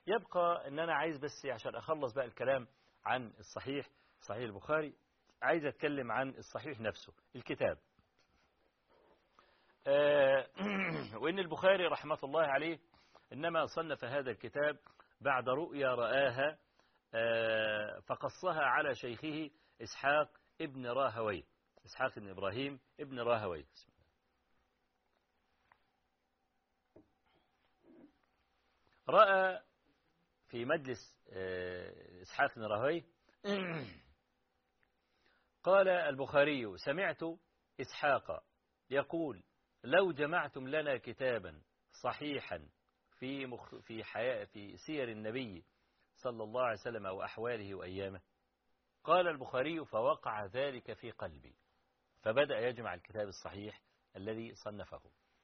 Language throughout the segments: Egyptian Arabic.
يبقى ان انا عايز بس عشان اخلص بقى الكلام عن الصحيح صحيح البخاري عايز اتكلم عن الصحيح نفسه الكتاب آه، وان البخاري رحمة الله عليه انما صنف هذا الكتاب بعد رؤيا رآها آه، فقصها على شيخه إسحاق ابن راهوي إسحاق بن إبراهيم ابن راهوي رأى في مجلس آه، إسحاق بن راهوي قال البخاري سمعت إسحاق يقول لو جمعتم لنا كتابا صحيحا في مخ في حياة في سير النبي صلى الله عليه وسلم وأحواله وأيامه قال البخاري فوقع ذلك في قلبي فبدأ يجمع الكتاب الصحيح الذي صنفه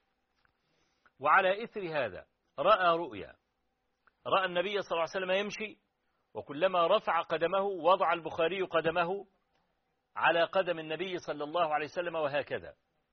وعلى إثر هذا رأى رؤيا رأى النبي صلى الله عليه وسلم يمشي وكلما رفع قدمه وضع البخاري قدمه على قدم النبي صلى الله عليه وسلم وهكذا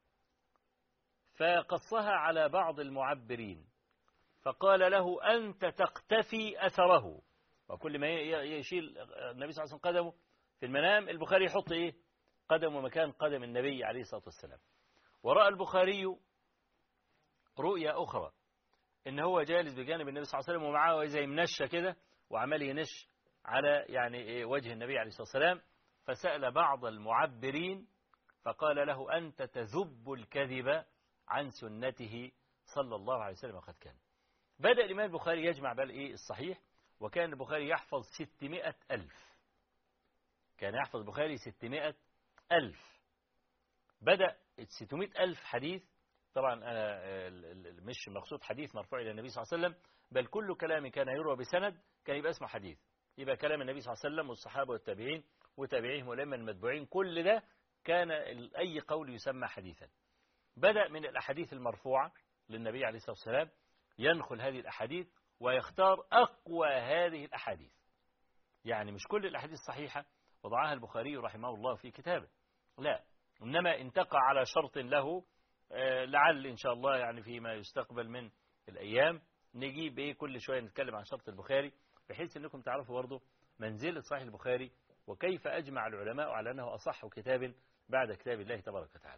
فقصها على بعض المعبرين فقال له أنت تقتفي أثره وكل ما يشيل النبي صلى الله عليه وسلم قدمه في المنام البخاري يحط إيه قدمه مكان قدم النبي عليه الصلاة والسلام ورأى البخاري رؤيا أخرى إن هو جالس بجانب النبي صلى الله عليه وسلم ومعاه زي منشة كده وعمال ينش على يعني إيه وجه النبي عليه الصلاة والسلام فسأل بعض المعبرين فقال له أنت تذب الكذب عن سنته صلى الله عليه وسلم وقد كان بدأ الإمام البخاري يجمع بقى إيه الصحيح وكان البخاري يحفظ 600 ألف كان يحفظ البخاري 600 ألف بدأ 600 ألف حديث طبعا أنا مش مقصود حديث مرفوع إلى النبي صلى الله عليه وسلم بل كل كلام كان يروى بسند كان يبقى اسمه حديث يبقى كلام النبي صلى الله عليه وسلم والصحابة والتابعين وتابعيهم ولما المتبوعين كل ده كان أي قول يسمى حديثا بدأ من الأحاديث المرفوعة للنبي عليه الصلاة والسلام ينخل هذه الأحاديث ويختار أقوى هذه الأحاديث يعني مش كل الأحاديث الصحيحة وضعها البخاري رحمه الله في كتابه لا إنما انتقى على شرط له لعل إن شاء الله يعني فيما يستقبل من الأيام نجيب إيه كل شوية نتكلم عن شرط البخاري بحيث أنكم تعرفوا برضه منزلة صحيح البخاري وكيف أجمع العلماء على أنه أصح كتاب بعد كتاب الله تبارك وتعالى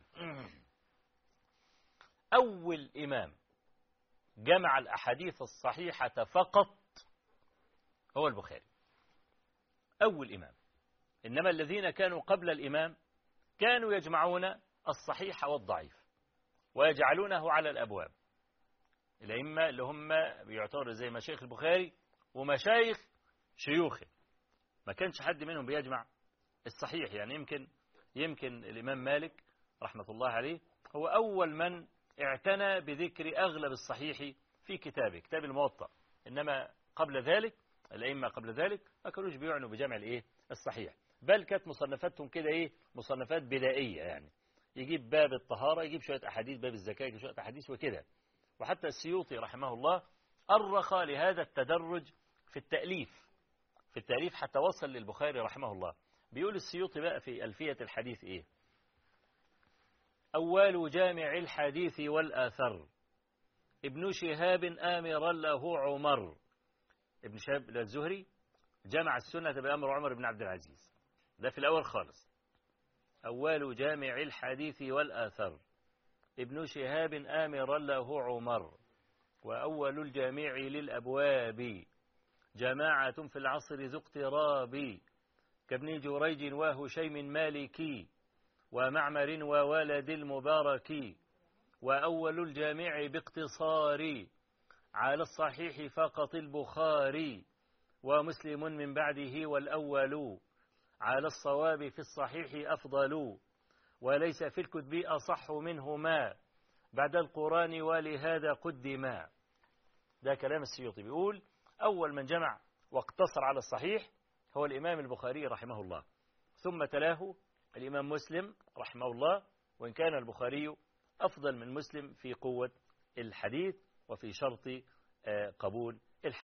أول إمام جمع الأحاديث الصحيحة فقط هو البخاري أول إمام إنما الذين كانوا قبل الإمام كانوا يجمعون الصحيح والضعيف ويجعلونه على الأبواب الأئمة اللي هم بيعتبروا زي مشايخ البخاري ومشايخ شيوخه ما كانش حد منهم بيجمع الصحيح يعني يمكن يمكن الإمام مالك رحمة الله عليه هو أول من اعتنى بذكر أغلب الصحيح في كتابه كتاب الموطأ إنما قبل ذلك الأئمة قبل ذلك ما كانوش بيعنوا بجمع الإيه الصحيح بل كانت مصنفاتهم كده إيه مصنفات بدائية يعني يجيب باب الطهارة يجيب شوية أحاديث باب الزكاة يجيب شوية أحاديث وكده وحتى السيوطي رحمه الله أرخ لهذا التدرج في التأليف في التأليف حتى وصل للبخاري رحمه الله بيقول السيوطي بقى في ألفية الحديث إيه أول جامع الحديث والآثر ابن شهاب آمرا له عمر ابن شهاب الزهري جمع السنة بأمر عمر بن عبد العزيز ده في الأول خالص أول جامع الحديث والآثر ابن شهاب آمرا له عمر وأول الجامع للأبواب جماعة في العصر ذو اقتراب كابن جريج وهشيم مالكي ومعمر وولد المبارك وأول الجامع باقتصار على الصحيح فقط البخاري ومسلم من بعده والأول على الصواب في الصحيح أفضل وليس في الكتب أصح منهما بعد القرآن ولهذا قدما ده كلام السيوطي بيقول أول من جمع واقتصر على الصحيح هو الإمام البخاري رحمه الله ثم تلاه الإمام مسلم رحمه الله وإن كان البخاري أفضل من مسلم في قوة الحديث وفي شرط قبول الحديث